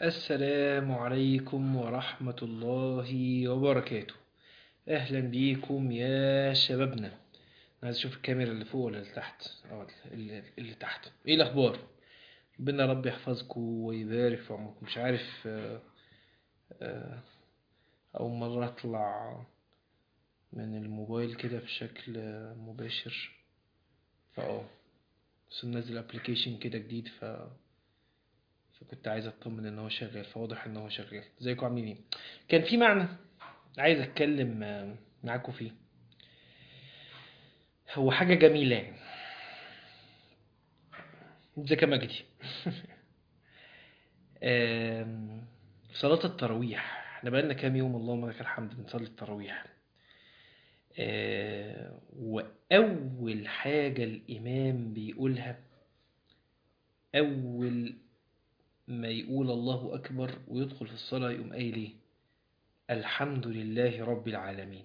السلام عليكم ورحمة الله وبركاته أهلا بيكم يا شبابنا أنا عايز أشوف الكاميرا اللي فوق ولا اللي تحت اه اللي, اللي تحت إيه الأخبار ربنا رب يحفظكم ويبارك في عمركم مش عارف آه، آه، أول مرة أطلع من الموبايل كده بشكل آه، مباشر فأه بس منزل ابلكيشن كده جديد ف فكنت عايز اطمن ان هو شغال فواضح ان هو شغال ازيكم عاملين ايه كان في معنى عايز اتكلم آه، معاكم فيه هو حاجة جميلة يعني ازيك يا مجدي آم، صلاة التراويح احنا بقالنا كام يوم اللهم لك الحمد بنصلي التراويح آه، وأول حاجة الإمام بيقولها أول ما يقول الله أكبر ويدخل في الصلاة يقوم قايل إيه؟ الحمد لله رب العالمين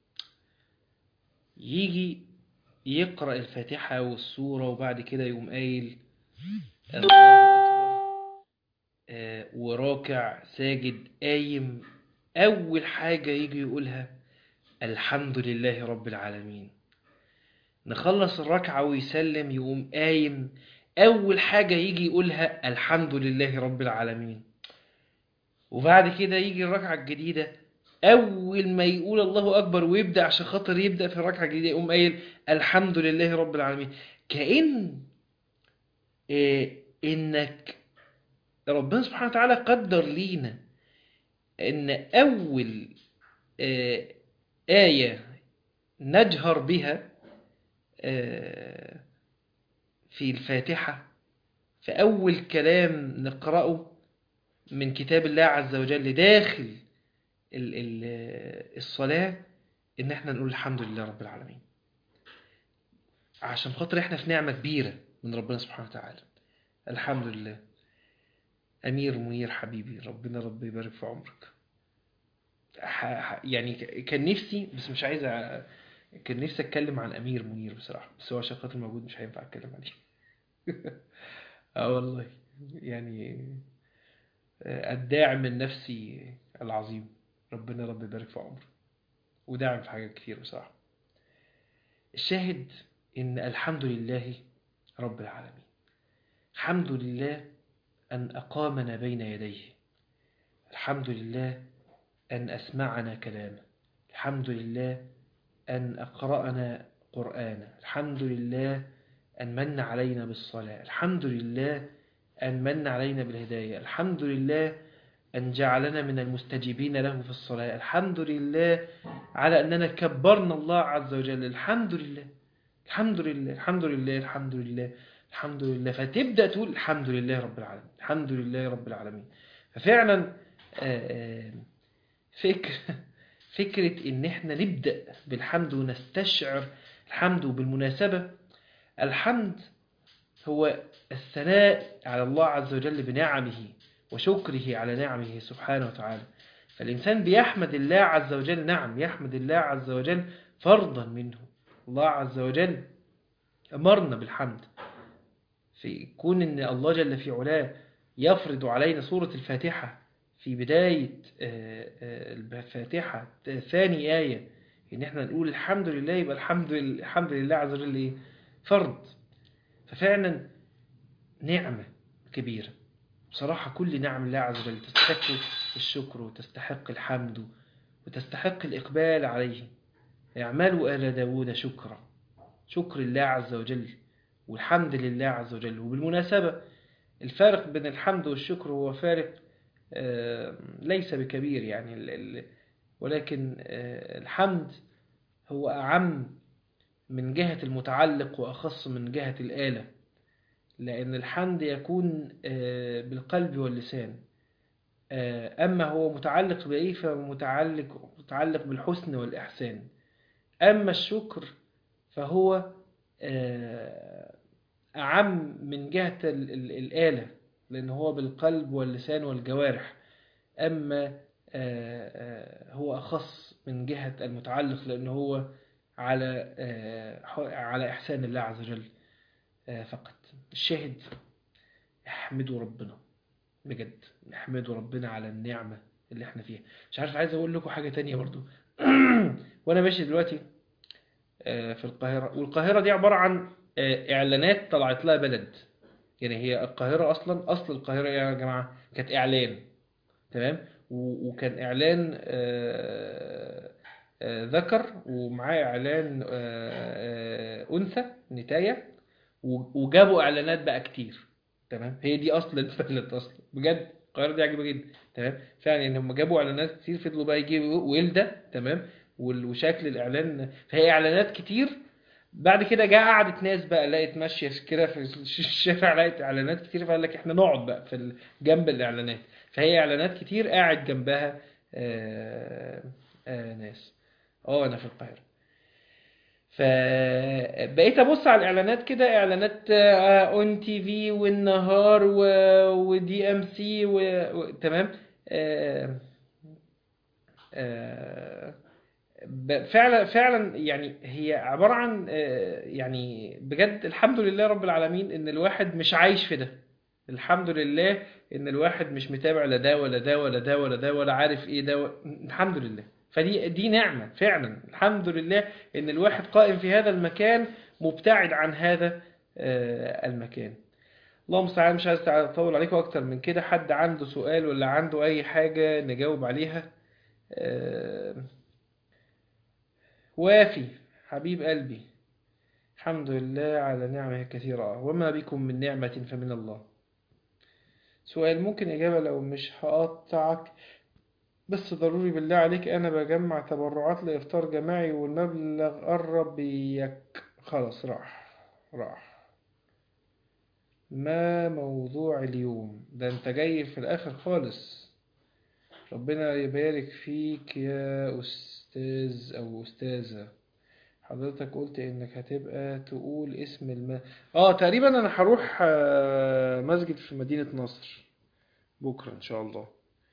يجي يقرأ الفاتحة والسورة وبعد كده يقوم قايل الله أكبر آه، وراكع ساجد قايم أول حاجة يجي يقولها الحمد لله رب العالمين نخلص الركعة ويسلم يقوم قايم أول حاجة يجي يقولها الحمد لله رب العالمين وبعد كده يجي الركعة الجديدة أول ما يقول الله أكبر ويبدأ عشان خاطر يبدأ في الركعة الجديدة يقوم قايل الحمد لله رب العالمين كأن إيه إنك ربنا سبحانه وتعالى قدر لينا إن أول آه، آية نجهر بها آه، في الفاتحة في أول كلام نقرأه من كتاب الله عز وجل داخل ال- ال- الصلاة إن احنا نقول الحمد لله رب العالمين عشان خاطر احنا في نعمة كبيرة من ربنا سبحانه وتعالى الحمد لله أمير منير حبيبي ربنا رب يبارك في عمرك ح- ح- يعني ك- كان نفسي بس مش عايز أ- كان نفسي اتكلم عن امير منير بصراحه بس هو عشان خاطر موجود مش هينفع اتكلم عليه اه والله يعني آه، الداعم النفسي العظيم ربنا رب يبارك في عمره وداعم في حاجات كتير بصراحه الشاهد ان الحمد لله رب العالمين الحمد لله ان اقامنا بين يديه الحمد لله ان اسمعنا كلامه الحمد لله أن أقرأنا قرآنا الحمد لله أن من علينا بالصلاة الحمد لله أن من علينا بالهداية الحمد لله أن جعلنا من المستجيبين له في الصلاة الحمد لله على أننا كبرنا الله عز وجل الحمد لله الحمد لله الحمد لله الحمد لله الحمد لله فتبدأ تقول الحمد لله رب العالمين الحمد لله رب العالمين ففعلا آه، آه، فكر فكرة إن إحنا نبدأ بالحمد ونستشعر الحمد وبالمناسبة الحمد هو الثناء على الله عز وجل بنعمه وشكره على نعمه سبحانه وتعالى فالإنسان بيحمد الله عز وجل نعم يحمد الله عز وجل فرضا منه الله عز وجل أمرنا بالحمد في كون إن الله جل في علاه يفرض علينا سورة الفاتحة في بداية آه، آه، الفاتحة آه، ثاني آية إن إحنا نقول الحمد لله يبقى الحمد لله, الحمد لله عز وجل إيه؟ فرض ففعلا نعمة كبيرة بصراحة كل نعم الله عز وجل تستحق الشكر وتستحق الحمد وتستحق الإقبال عليه اعملوا آل داود شكرا شكر الله عز وجل والحمد لله عز وجل وبالمناسبة الفارق بين الحمد والشكر هو فارق آه، ليس بكبير يعني ال- ال- ولكن آه، الحمد هو أعم من جهة المتعلق وأخص من جهة الآلة لأن الحمد يكون آه، بالقلب واللسان آه، أما هو متعلق بإيه فمتعلق متعلق بالحسن والإحسان أما الشكر فهو آه، أعم من جهة ال- ال- الآلة لأن هو بالقلب واللسان والجوارح أما آه، آه، هو أخص من جهة المتعلق لأنه هو على آه، ح- على إحسان الله عز وجل آه، فقط الشاهد احمدوا ربنا بجد نحمد ربنا على النعمة اللي احنا فيها مش عارف عايز اقول لكم حاجة تانية برضو وانا ماشي دلوقتي آه، في القاهرة والقاهرة دي عبارة عن آه، اعلانات طلعت لها بلد يعني هي القاهرة اصلا اصل القاهرة يا جماعة كانت اعلان تمام و- وكان اعلان آه، آه، ذكر ومعاه اعلان آه، آه، انثى نتاية و- وجابوا اعلانات بقى كتير تمام هي دي اصل البلد اصلا بجد القاهره دي عجيبه جدا تمام فعلا ان هم جابوا اعلانات كتير فضلوا بقى يجيبوا ولده تمام وال- وشكل الاعلان فهي اعلانات كتير بعد كده جه قعدت ناس بقى لقيت ماشيه كده في الشارع لقيت اعلانات كتير فقال لك احنا نقعد بقى في ال- جنب الاعلانات فهي اعلانات كتير قاعد جنبها آه، آه، ناس اه انا في القاهره فبقيت ابص على الاعلانات كده اعلانات اون تي في والنهار ودي ام سي تمام آه، آه، ب- فعلا فعلا يعني هي عبارة عن آه، يعني بجد الحمد لله رب العالمين ان الواحد مش عايش في ده الحمد لله ان الواحد مش متابع لا ده ولا ده ولا ده ولا ده ولا عارف ايه ده و... الحمد لله فدي دي نعمة فعلا الحمد لله ان الواحد قائم في هذا المكان مبتعد عن هذا آه، المكان اللهم المستعان مش عايز اطول عليكم اكتر من كده حد عنده سؤال ولا عنده اي حاجة نجاوب عليها آه، وافي حبيب قلبي الحمد لله على نعمه كثيرة وما بكم من نعمة فمن الله سؤال ممكن إجابة لو مش هقطعك بس ضروري بالله عليك أنا بجمع تبرعات لإفطار جماعي والمبلغ قرب يك خلاص راح راح ما موضوع اليوم ده انت جاي في الآخر خالص ربنا يبارك فيك يا أستاذ أو أستاذة حضرتك قلت إنك هتبقى تقول اسم الم... آه تقريبا أنا هروح آه، مسجد في مدينة نصر بكرة إن شاء الله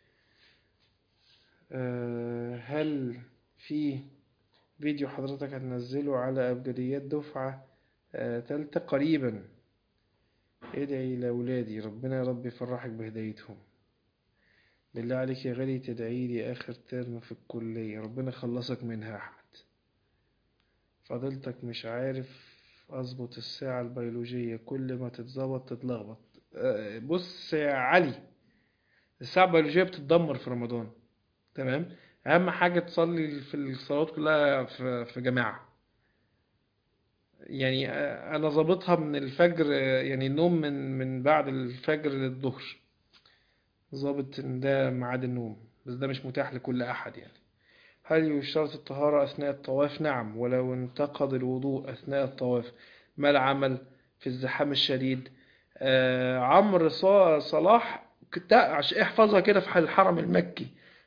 آه، هل في فيديو حضرتك هتنزله على أبجديات دفعة آه، تالتة قريبا ادعي لأولادي ربنا يا رب يفرحك بهدايتهم بالله عليك يا غالي تدعي لي آخر ترم في الكلية ربنا يخلصك منها يا أحمد فضلتك مش عارف أظبط الساعة البيولوجية كل ما تتظبط تتلخبط آه، بص يا علي الساعة البيولوجية بتتدمر في رمضان تمام أهم حاجة تصلي في الصلوات كلها في في جماعة يعني آه، أنا ظابطها من الفجر آه، يعني النوم من من بعد الفجر للظهر ظابط إن ده ميعاد النوم بس ده مش متاح لكل أحد يعني هل يشترط الطهارة أثناء الطواف؟ نعم ولو انتقض الوضوء أثناء الطواف ما العمل في الزحام الشديد؟ آه عمرو صا- صلاح كت- عش- احفظها كده في الحرم المكي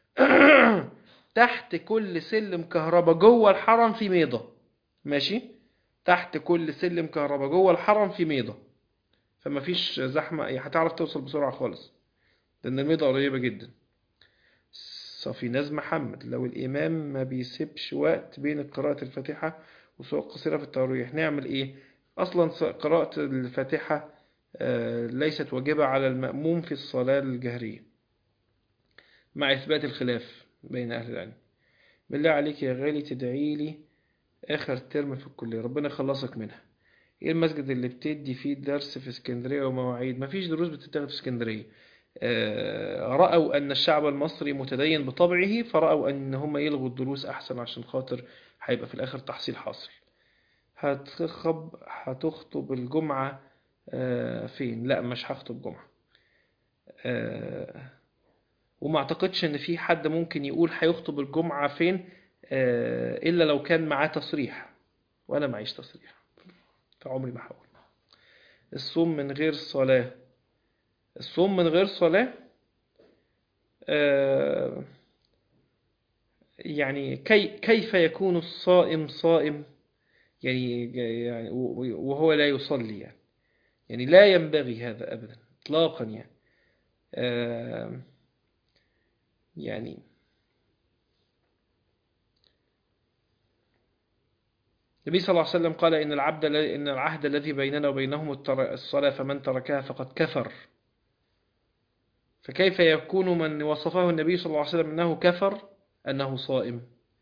تحت كل سلم كهرباء جوه الحرم في ميضة ماشي تحت كل سلم كهرباء جوه الحرم في ميضة فما فيش زحمة يعني هتعرف توصل بسرعة خالص لأن الميضة قريبة جدا صافي ناز محمد لو الإمام ما بيسيبش وقت بين قراءة الفاتحة وسوق قصيرة في التراويح نعمل إيه؟ أصلا س- قراءة الفاتحة آه، ليست واجبة على المأموم في الصلاة الجهرية مع إثبات الخلاف بين أهل العلم بالله عليك يا غالي تدعي لي آخر ترم في الكلية ربنا يخلصك منها إيه المسجد اللي بتدي فيه درس في اسكندرية ومواعيد مفيش دروس بتتاخد في اسكندرية آه، رأوا أن الشعب المصري متدين بطبعه فرأوا أن هم يلغوا الدروس أحسن عشان خاطر هيبقى في الآخر تحصيل حاصل هتخطب هتخطب الجمعة آه، فين لا مش هخطب جمعة آه، وما اعتقدش ان في حد ممكن يقول هيخطب الجمعة فين آه، الا لو كان معاه تصريح وانا معيش تصريح فعمري ما هقول الصوم من غير صلاة الصوم من غير صلاة آه، يعني كي كيف يكون الصائم صائم يعني يعني وهو لا يصلي يعني يعني لا ينبغي هذا أبدا إطلاقا يعني آه، يعني النبي صلى الله عليه وسلم قال إن العبد إن العهد الذي بيننا وبينهم التر- الصلاة فمن تركها فقد كفر فكيف يكون من وصفه النبي صلى الله عليه وسلم أنه كفر أنه صائم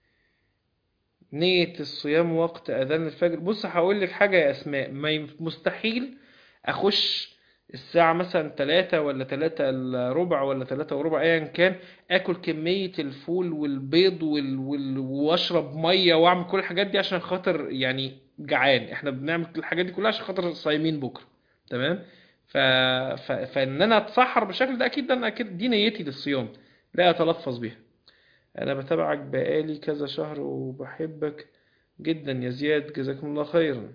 نية الصيام وقت أذان الفجر بص هقول لك حاجة يا أسماء ما ينف- مستحيل أخش الساعة مثلا تلاتة ولا تلاتة إلا ربع ولا تلاتة وربع أيا كان آكل كمية الفول والبيض وال... وال... وأشرب مية وأعمل كل الحاجات دي عشان خاطر يعني جعان إحنا بنعمل الحاجات دي كلها عشان خاطر صايمين بكرة تمام ف... ف... فإن أنا أتسحر بالشكل ده أكيد ده أنا أكيد دي نيتي للصيام لا أتلفظ بيها أنا بتابعك بقالي كذا شهر وبحبك جدا يا زياد جزاكم الله خيرا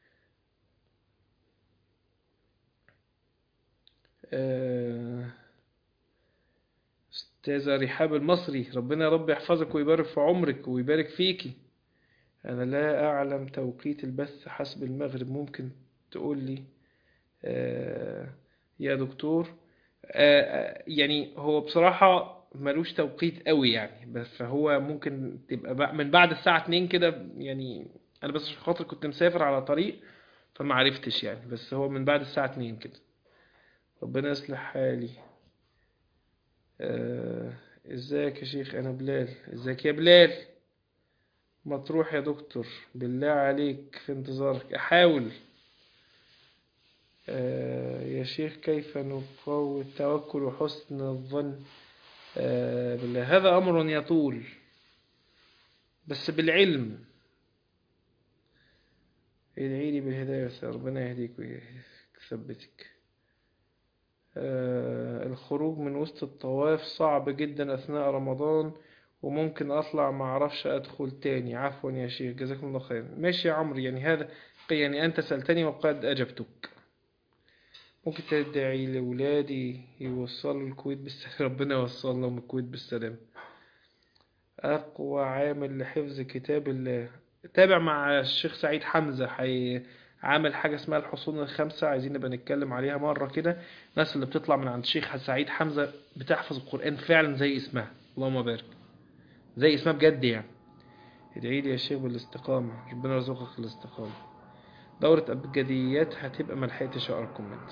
آه، أستاذة رحاب المصري ربنا يا رب يحفظك ويبارك في عمرك ويبارك فيكي أنا لا أعلم توقيت البث حسب المغرب ممكن تقول لي آه، يا دكتور آه، آه، يعني هو بصراحة ملوش توقيت قوي يعني بس فهو ممكن تبقى بق- من بعد الساعة 2 كده يعني أنا بس عشان خاطر كنت مسافر على طريق فما عرفتش يعني بس هو من بعد الساعة 2 كده ربنا يصلح حالي آه، ازيك يا شيخ انا بلال ازيك يا بلال ما تروح يا دكتور بالله عليك في انتظارك احاول آه، يا شيخ كيف نقوي التوكل وحسن الظن آه، بالله هذا امر يطول بس بالعلم ادعي لي بالهداية والسلام. ربنا يهديك ويثبتك آه، الخروج من وسط الطواف صعب جدا أثناء رمضان وممكن أطلع ما أعرفش أدخل تاني عفوا يا شيخ جزاكم الله خير ماشي يا عمرو يعني هذا يعني أنت سألتني وقد أجبتك ممكن تدعي لأولادي يوصلوا الكويت بالسلام ربنا يوصل لهم الكويت بالسلام أقوى عامل لحفظ كتاب الله تابع مع الشيخ سعيد حمزة حي... عامل حاجة اسمها الحصون الخمسة عايزين نبقى نتكلم عليها مرة كده الناس اللي بتطلع من عند الشيخ سعيد حمزة بتحفظ القرآن فعلا زي اسمها اللهم بارك زي اسمها بجد يعني ادعي لي يا شيخ بالاستقامة ربنا يرزقك الاستقامة دورة أبجديات هتبقى ملحقتش أقرأ الكومنت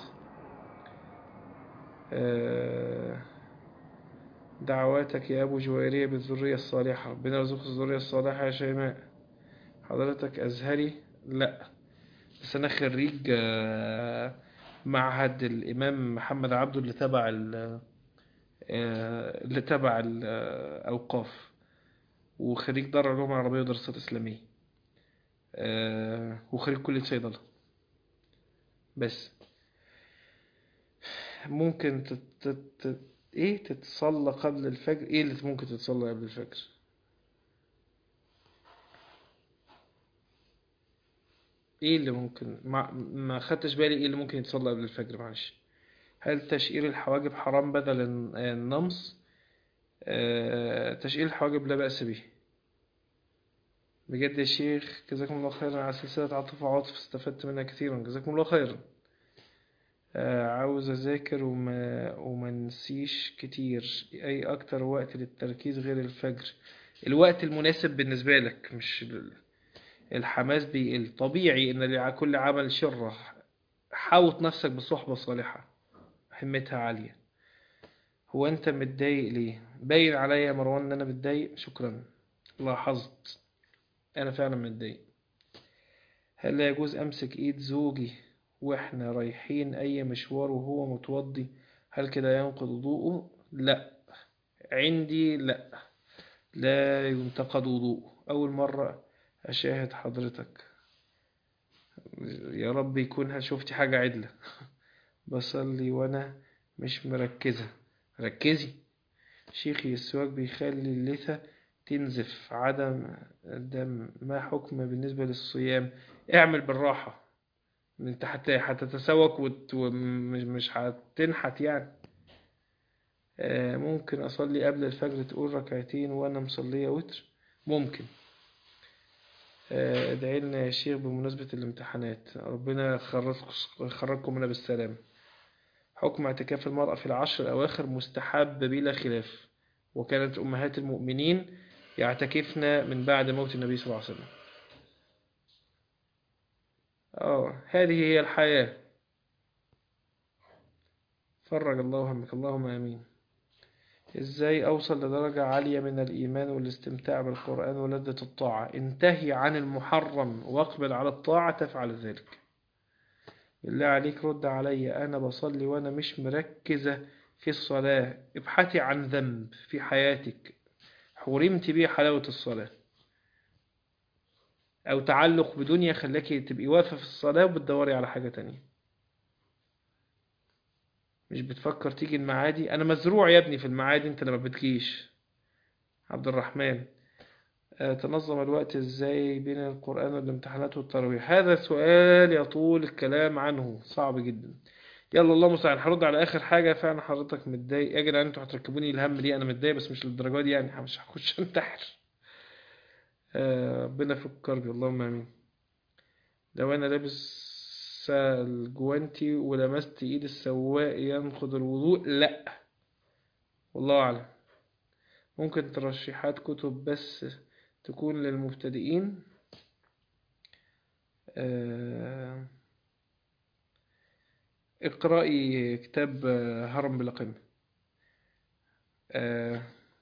آه، دعواتك يا أبو جويرية بالذرية الصالحة ربنا يرزقك الذرية الصالحة يا شيماء حضرتك أزهري لا بس أنا خريج آه، معهد الإمام محمد عبده اللي تبع ال- آه، اللي تبع الأوقاف وخريج دار العلوم العربية ودراسات إسلامية آه، وخريج كلية صيدلة بس ممكن تت... تت... تت... ايه تتصلى قبل الفجر ايه اللي ممكن تتصلى قبل الفجر ايه اللي ممكن ما, ما خدتش بالي ايه اللي ممكن يتصلى قبل الفجر معلش هل تشقير الحواجب حرام بدل الن- النمص آه... تشقير الحواجب لا بأس به بجد يا شيخ جزاكم الله خيرا على سلسلة عاطف وعاطف استفدت منها كثيرا جزاكم الله خيرا آه، عاوز أذاكر وما, وما نسيش كتير أي أكتر وقت للتركيز غير الفجر الوقت المناسب بالنسبة لك مش ال- الحماس بيقل طبيعي إن لكل عمل شرة حاوط نفسك بصحبة صالحة همتها عالية هو أنت متضايق ليه باين عليا يا مروان إن أنا متضايق شكرا لاحظت أنا فعلا متضايق هل لا يجوز أمسك إيد زوجي وإحنا رايحين أي مشوار وهو متوضي هل كده ينقض وضوءه؟ لا عندي لا لا ينتقد وضوءه أول مرة أشاهد حضرتك يا رب يكون شفتي حاجة عدلة بصلي وأنا مش مركزة ركزي شيخي السواك بيخلي اللثة تنزف عدم دم ما حكم بالنسبة للصيام اعمل بالراحة انت حت- هتتسوق وت- ومش مش هتنحت يعني آه، ممكن اصلي قبل الفجر تقول ركعتين وانا مصلية وتر ممكن آه، ادعي لنا يا شيخ بمناسبة الامتحانات ربنا يخرجكم يخرجكم منها بالسلام حكم اعتكاف المرأة في العشر الأواخر مستحب بلا خلاف وكانت أمهات المؤمنين يعتكفن من بعد موت النبي صلى الله عليه وسلم آه هذه هي الحياة فرج الله همك اللهم آمين ازاي اوصل لدرجة عالية من الايمان والاستمتاع بالقرآن ولذة الطاعة انتهي عن المحرم واقبل على الطاعة تفعل ذلك بالله عليك رد علي انا بصلي وانا مش مركزة في الصلاة ابحثي عن ذنب في حياتك حرمت بيه حلاوة الصلاة او تعلق بدنيا خلاكي تبقي واقفة في الصلاة وبتدوري على حاجة تانية مش بتفكر تيجي المعادي انا مزروع يا ابني في المعادي انت لما بتجيش عبد الرحمن آه، تنظم الوقت ازاي بين القرآن والامتحانات والتراويح هذا سؤال يطول الكلام عنه صعب جدا يلا الله المستعان هرد على اخر حاجه فعلا حضرتك متضايق يا جدعان انتوا هتركبوني الهم ليه انا متضايق بس مش للدرجه دي يعني مش هخش انتحر آه، ربنا يفك كربي اللهم امين لو انا لابس الجوانتي ولمست ايد السواق ينقض الوضوء لا والله اعلم ممكن ترشيحات كتب بس تكون للمبتدئين آه، اقرأي كتاب آه، هرم بلا قيمة آه،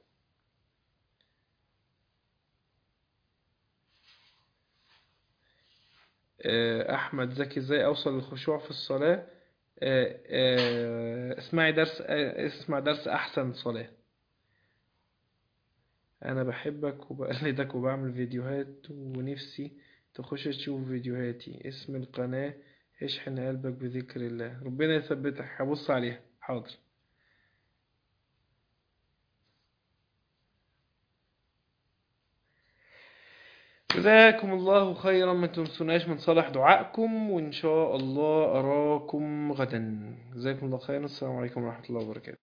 آه، أحمد زكي ازاي أوصل للخشوع في الصلاة آه، آه، اسمعي درس آه، اسمع درس أحسن صلاة أنا بحبك وبقلدك وبعمل فيديوهات ونفسي تخش تشوف فيديوهاتي اسم القناة اشحن قلبك بذكر الله ربنا يثبتك هبص عليها حاضر جزاكم الله خيرا ما تنسوناش من صالح دعائكم وإن شاء الله أراكم غدا جزاكم الله خيرا السلام عليكم ورحمة الله وبركاته